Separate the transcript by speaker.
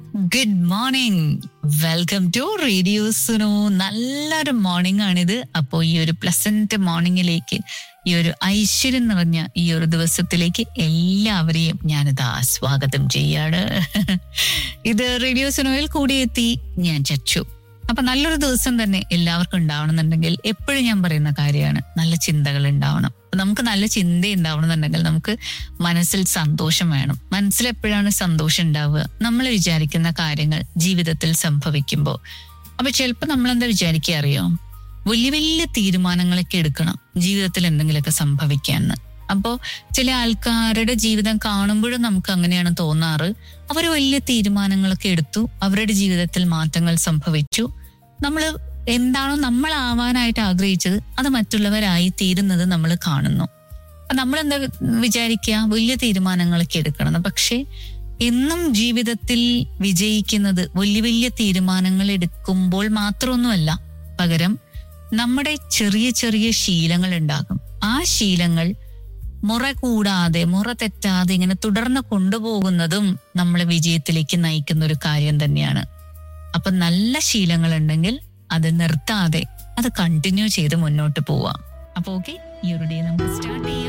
Speaker 1: good morning welcome to radio Suno നല്ലൊരു morning ആണിത് അപ്പോൾ ഈ ഒരു പ്ലസന്റ് മോർണിംഗിലേക്ക് ഈ ഒരു ഐശ്വര്യം നിറഞ്ഞ ഈ ഒരു ദിവസത്തിലേക്ക് എല്ലാവരെയും ഞാനിതാ സ്വാഗതം ചെയ്യാണ് ഇത് റേഡിയോ സുനോയിൽ കൂടിയെത്തി ഞാൻ ചച്ചു അപ്പൊ നല്ലൊരു ദിവസം തന്നെ എല്ലാവർക്കും ഉണ്ടാവണമെന്നുണ്ടെങ്കിൽ എപ്പോഴും ഞാൻ പറയുന്ന കാര്യമാണ് നല്ല ചിന്തകൾ ഉണ്ടാവണം അപ്പൊ നമുക്ക് നല്ല ചിന്ത ഉണ്ടാവണമെന്നുണ്ടെങ്കിൽ നമുക്ക് മനസ്സിൽ സന്തോഷം വേണം മനസ്സിൽ എപ്പോഴാണ് സന്തോഷം ഉണ്ടാവുക നമ്മൾ വിചാരിക്കുന്ന കാര്യങ്ങൾ ജീവിതത്തിൽ സംഭവിക്കുമ്പോൾ അപ്പൊ ചിലപ്പോൾ നമ്മൾ എന്താ വിചാരിക്കുക അറിയോ വലിയ വലിയ തീരുമാനങ്ങളൊക്കെ എടുക്കണം ജീവിതത്തിൽ എന്തെങ്കിലുമൊക്കെ സംഭവിക്കാന്ന് അപ്പോൾ ചില ആൾക്കാരുടെ ജീവിതം കാണുമ്പോഴും നമുക്ക് അങ്ങനെയാണ് തോന്നാറ് അവർ വലിയ തീരുമാനങ്ങളൊക്കെ എടുത്തു അവരുടെ ജീവിതത്തിൽ മാറ്റങ്ങൾ സംഭവിച്ചു നമ്മൾ എന്താണോ നമ്മൾ ആവാനായിട്ട് ആഗ്രഹിച്ചത് അത് മറ്റുള്ളവരായി തീരുന്നത് നമ്മൾ കാണുന്നു അപ്പൊ നമ്മൾ എന്താ വിചാരിക്കുക വലിയ തീരുമാനങ്ങളൊക്കെ എടുക്കണം പക്ഷെ എന്നും ജീവിതത്തിൽ വിജയിക്കുന്നത് വലിയ വലിയ തീരുമാനങ്ങൾ എടുക്കുമ്പോൾ മാത്രമൊന്നുമല്ല പകരം നമ്മുടെ ചെറിയ ചെറിയ ശീലങ്ങൾ ഉണ്ടാകും ആ ശീലങ്ങൾ മുറ കൂടാതെ മുറ തെറ്റാതെ ഇങ്ങനെ തുടർന്ന് കൊണ്ടുപോകുന്നതും നമ്മളെ വിജയത്തിലേക്ക് നയിക്കുന്ന ഒരു കാര്യം തന്നെയാണ് അപ്പൊ നല്ല ശീലങ്ങൾ ഉണ്ടെങ്കിൽ അത് നിർത്താതെ അത് കണ്ടിന്യൂ ചെയ്ത് മുന്നോട്ട് പോവാം അപ്പൊ ഓക്കെ ഈ ഒരു ഡേ നമുക്ക് സ്റ്റാർട്ട് ചെയ്യാം